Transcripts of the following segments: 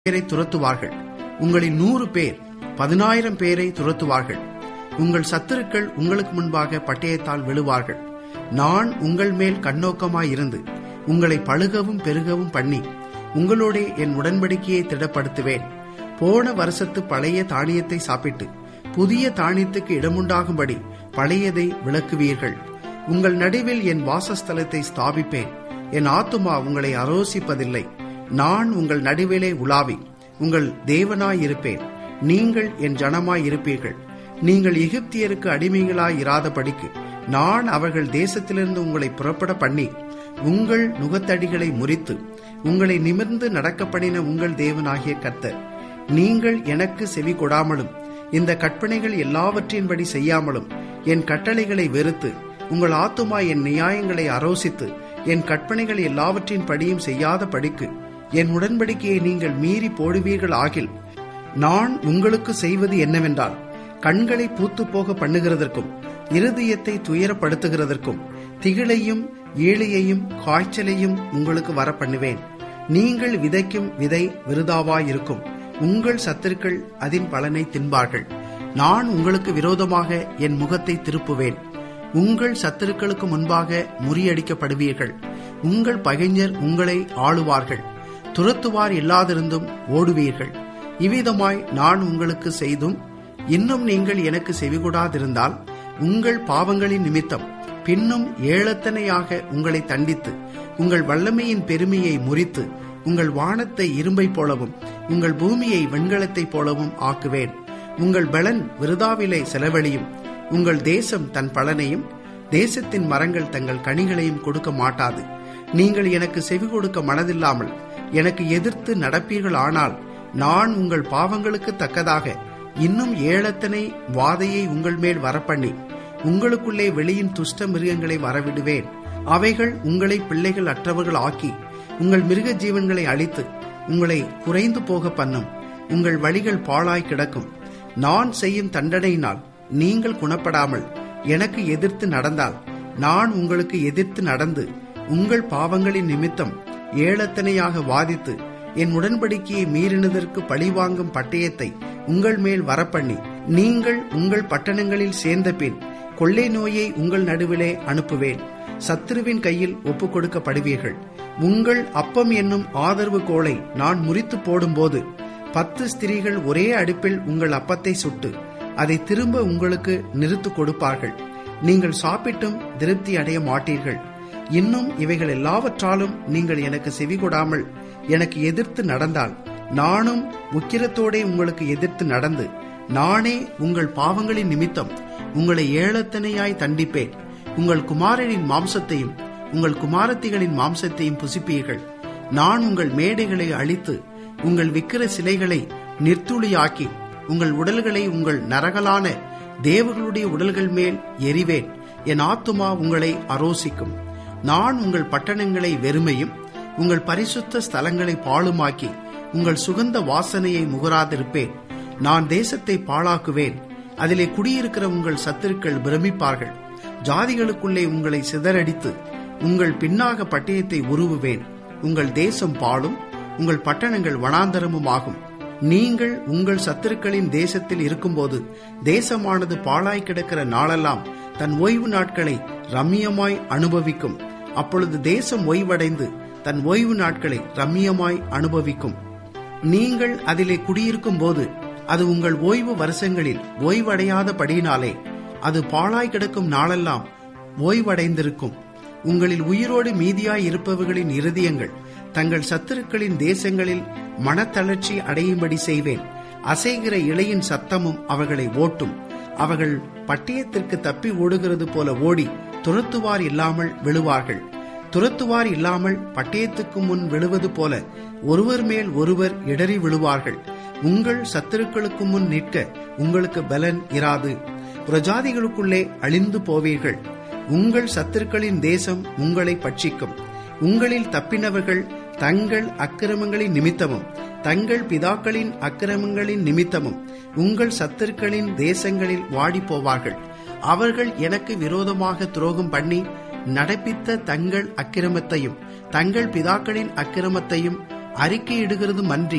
பேரை துரத்துவார்கள் உங்களில் நூறு பேர் பதினாயிரம் பேரை துரத்துவார்கள் உங்கள் சத்துருக்கள் உங்களுக்கு முன்பாக பட்டயத்தால் விழுவார்கள் நான் உங்கள் மேல் கண்ணோக்கமாயிருந்து உங்களை பழுகவும் பெருகவும் பண்ணி உங்களோடே என் உடன்படிக்கையை திடப்படுத்துவேன் போன வருஷத்து பழைய தானியத்தை சாப்பிட்டு புதிய தானியத்துக்கு இடமுண்டாகும்படி பழையதை விளக்குவீர்கள் உங்கள் நடுவில் என் வாசஸ்தலத்தை ஸ்தாபிப்பேன் என் ஆத்துமா உங்களை அரோசிப்பதில்லை நான் உங்கள் நடுவிலே உலாவி உங்கள் தேவனாயிருப்பேன் நீங்கள் என் ஜனமாயிருப்பீர்கள் நீங்கள் எகிப்தியருக்கு அடிமைகளாய் இராதபடிக்கு நான் அவர்கள் தேசத்திலிருந்து உங்களை புறப்பட பண்ணி உங்கள் நுகத்தடிகளை முறித்து உங்களை நிமிர்ந்து நடக்க பண்ணின உங்கள் தேவனாகிய கர்த்தர் நீங்கள் எனக்கு செவி கொடாமலும் இந்த கற்பனைகள் எல்லாவற்றின்படி செய்யாமலும் என் கட்டளைகளை வெறுத்து உங்கள் ஆத்துமா என் நியாயங்களை அரோசித்து என் கற்பனைகள் எல்லாவற்றின் படியும் செய்யாத படிக்கு என் உடன்படிக்கையை நீங்கள் மீறி போடுவீர்கள் ஆகில் நான் உங்களுக்கு செய்வது என்னவென்றால் கண்களை பூத்து போக பண்ணுகிறதற்கும் இருதயத்தை துயரப்படுத்துகிறதற்கும் திகிலையும் ஏழையையும் காய்ச்சலையும் உங்களுக்கு வர பண்ணுவேன் நீங்கள் விதைக்கும் விதை விருதாவாயிருக்கும் உங்கள் சத்துருக்கள் அதன் பலனை தின்பார்கள் நான் உங்களுக்கு விரோதமாக என் முகத்தை திருப்புவேன் உங்கள் சத்துருக்களுக்கு முன்பாக முறியடிக்கப்படுவீர்கள் உங்கள் பகைஞர் உங்களை ஆளுவார்கள் துரத்துவார் இல்லாதிருந்தும் ஓடுவீர்கள் இவ்விதமாய் நான் உங்களுக்கு செய்தும் இன்னும் நீங்கள் எனக்கு செவிகொடாதிருந்தால் உங்கள் பாவங்களின் நிமித்தம் பின்னும் ஏழத்தனையாக உங்களை தண்டித்து உங்கள் வல்லமையின் பெருமையை முறித்து உங்கள் வானத்தை இரும்பை போலவும் உங்கள் பூமியை வெண்கலத்தைப் போலவும் ஆக்குவேன் உங்கள் பலன் விருதாவிலே செலவழியும் உங்கள் தேசம் தன் பலனையும் தேசத்தின் மரங்கள் தங்கள் கனிகளையும் கொடுக்க மாட்டாது நீங்கள் எனக்கு செவி கொடுக்க மனதில்லாமல் எனக்கு எதிர்த்து நடப்பீர்கள் ஆனால் நான் உங்கள் பாவங்களுக்கு தக்கதாக இன்னும் ஏழத்தனை வாதையை உங்கள் மேல் வரப்பண்ணி உங்களுக்குள்ளே வெளியின் துஷ்ட மிருகங்களை வரவிடுவேன் அவைகள் உங்களை பிள்ளைகள் அற்றவர்கள் ஆக்கி உங்கள் மிருக ஜீவன்களை அழித்து உங்களை குறைந்து போக பண்ணும் உங்கள் வழிகள் பாழாய் கிடக்கும் நான் செய்யும் தண்டனையினால் நீங்கள் குணப்படாமல் எனக்கு எதிர்த்து நடந்தால் நான் உங்களுக்கு எதிர்த்து நடந்து உங்கள் பாவங்களின் நிமித்தம் ஏழத்தனையாக வாதித்து என் உடன்படிக்கையை மீறினதற்கு பழிவாங்கும் பட்டயத்தை உங்கள் மேல் வரப்பண்ணி நீங்கள் உங்கள் பட்டணங்களில் சேர்ந்த பின் கொள்ளை நோயை உங்கள் நடுவிலே அனுப்புவேன் சத்துருவின் கையில் ஒப்புக் கொடுக்கப்படுவீர்கள் உங்கள் அப்பம் என்னும் ஆதரவு கோளை நான் முறித்து போடும்போது பத்து ஸ்திரீகள் ஒரே அடுப்பில் உங்கள் அப்பத்தை சுட்டு அதை திரும்ப உங்களுக்கு நிறுத்து கொடுப்பார்கள் நீங்கள் சாப்பிட்டும் திருப்தி அடைய மாட்டீர்கள் இன்னும் இவைகள் எல்லாவற்றாலும் நீங்கள் எனக்கு செவிகொடாமல் எனக்கு எதிர்த்து நடந்தால் நானும் உக்கிரத்தோடே உங்களுக்கு எதிர்த்து நடந்து நானே உங்கள் பாவங்களின் நிமித்தம் உங்களை ஏழத்தனையாய் தண்டிப்பேன் உங்கள் குமாரனின் மாம்சத்தையும் உங்கள் குமாரத்திகளின் மாம்சத்தையும் புசிப்பீர்கள் நான் உங்கள் மேடைகளை அழித்து உங்கள் விக்கிர சிலைகளை நிர்த்துளியாக்கி உங்கள் உடல்களை உங்கள் நரகலான தேவர்களுடைய உடல்கள் மேல் எரிவேன் என் ஆத்துமா உங்களை அரோசிக்கும் நான் உங்கள் பட்டணங்களை வெறுமையும் உங்கள் பரிசுத்த ஸ்தலங்களை பாழுமாக்கி உங்கள் சுகந்த வாசனையை முகராதிருப்பேன் நான் தேசத்தை பாழாக்குவேன் அதிலே குடியிருக்கிற உங்கள் சத்துருக்கள் பிரமிப்பார்கள் ஜாதிகளுக்குள்ளே உங்களை சிதறடித்து உங்கள் பின்னாக பட்டயத்தை உருவுவேன் உங்கள் தேசம் பாழும் உங்கள் பட்டணங்கள் வனாந்தரமும் ஆகும் நீங்கள் உங்கள் சத்துருக்களின் தேசத்தில் இருக்கும்போது தேசமானது பாழாய் கிடக்கிற நாளெல்லாம் தன் ஓய்வு நாட்களை ரம்மியமாய் அனுபவிக்கும் அப்பொழுது தேசம் ஓய்வடைந்து தன் ஓய்வு நாட்களை ரம்மியமாய் அனுபவிக்கும் நீங்கள் அதிலே குடியிருக்கும் போது அது உங்கள் ஓய்வு வருஷங்களில் ஓய்வடையாதபடியினாலே அது பாழாய் கிடக்கும் நாளெல்லாம் ஓய்வடைந்திருக்கும் உங்களில் உயிரோடு மீதியாய் இருப்பவர்களின் இருதயங்கள் தங்கள் சத்துருக்களின் தேசங்களில் மனத்தளர்ச்சி அடையும்படி செய்வேன் அசைகிற இலையின் சத்தமும் அவர்களை ஓட்டும் அவர்கள் பட்டயத்திற்கு தப்பி ஓடுகிறது போல ஓடி துரத்துவார் இல்லாமல் விழுவார்கள் துரத்துவார் இல்லாமல் பட்டயத்துக்கு முன் விழுவது போல ஒருவர் மேல் ஒருவர் இடறி விழுவார்கள் உங்கள் சத்துருக்களுக்கு முன் நிற்க உங்களுக்கு பலன் இராது பிரஜாதிகளுக்குள்ளே அழிந்து போவீர்கள் உங்கள் சத்துருக்களின் தேசம் உங்களை பட்சிக்கும் உங்களில் தப்பினவர்கள் தங்கள் அக்கிரமங்களின் நிமித்தமும் தங்கள் பிதாக்களின் அக்கிரமங்களின் நிமித்தமும் உங்கள் சத்துருக்களின் தேசங்களில் வாடி போவார்கள் அவர்கள் எனக்கு விரோதமாக துரோகம் பண்ணி நடப்பித்த தங்கள் அக்கிரமத்தையும் தங்கள் பிதாக்களின் அக்கிரமத்தையும் அறிக்கையிடுகிறதும் அன்றி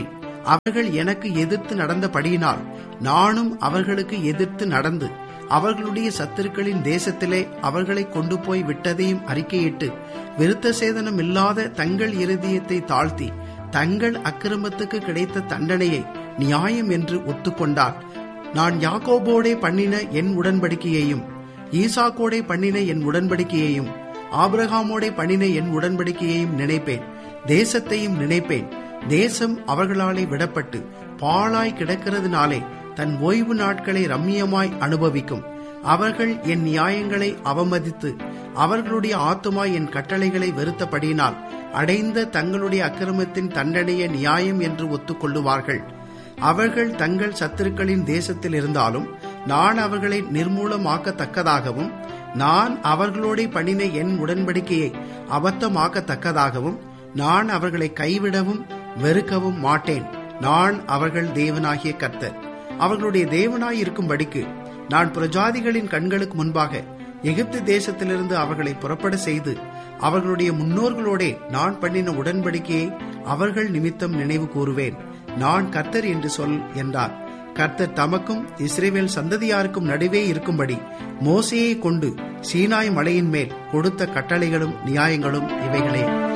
அவர்கள் எனக்கு எதிர்த்து நடந்தபடியினால் நானும் அவர்களுக்கு எதிர்த்து நடந்து அவர்களுடைய சத்துருக்களின் தேசத்திலே அவர்களை கொண்டு போய் விட்டதையும் அறிக்கையிட்டு விருத்த சேதனம் இல்லாத தங்கள் இருதயத்தை தாழ்த்தி தங்கள் அக்கிரமத்துக்கு கிடைத்த தண்டனையை நியாயம் என்று ஒத்துக்கொண்டார் நான் யாக்கோபோடே பண்ணின என் உடன்படிக்கையையும் ஈசாக்கோடே பண்ணின என் உடன்படிக்கையையும் ஆபிரகாமோடே பண்ணின என் உடன்படிக்கையையும் நினைப்பேன் தேசத்தையும் நினைப்பேன் தேசம் அவர்களாலே விடப்பட்டு பாழாய் கிடக்கிறதுனாலே தன் ஓய்வு நாட்களை ரம்மியமாய் அனுபவிக்கும் அவர்கள் என் நியாயங்களை அவமதித்து அவர்களுடைய ஆத்துமா என் கட்டளைகளை வெறுத்தபடியினால் அடைந்த தங்களுடைய அக்கிரமத்தின் தண்டனைய நியாயம் என்று ஒத்துக்கொள்ளுவார்கள் அவர்கள் தங்கள் சத்துருக்களின் தேசத்தில் இருந்தாலும் நான் அவர்களை நிர்மூலமாக்கத்தக்கதாகவும் நான் அவர்களோட பண்ணின என் உடன்படிக்கையை அபத்தமாக்கத்தக்கதாகவும் நான் அவர்களை கைவிடவும் வெறுக்கவும் மாட்டேன் நான் அவர்கள் தேவனாகிய கர்த்தர் அவர்களுடைய தேவனாய் இருக்கும்படிக்கு நான் பிரஜாதிகளின் கண்களுக்கு முன்பாக எகிப்து தேசத்திலிருந்து அவர்களை புறப்பட செய்து அவர்களுடைய முன்னோர்களோடே நான் பண்ணின உடன்படிக்கையை அவர்கள் நிமித்தம் நினைவு கூறுவேன் நான் கர்த்தர் என்று சொல் என்றார் கர்த்தர் தமக்கும் இஸ்ரேவேல் சந்ததியாருக்கும் நடுவே இருக்கும்படி மோசையை கொண்டு சீனாய் மலையின் மேல் கொடுத்த கட்டளைகளும் நியாயங்களும் இவைகளே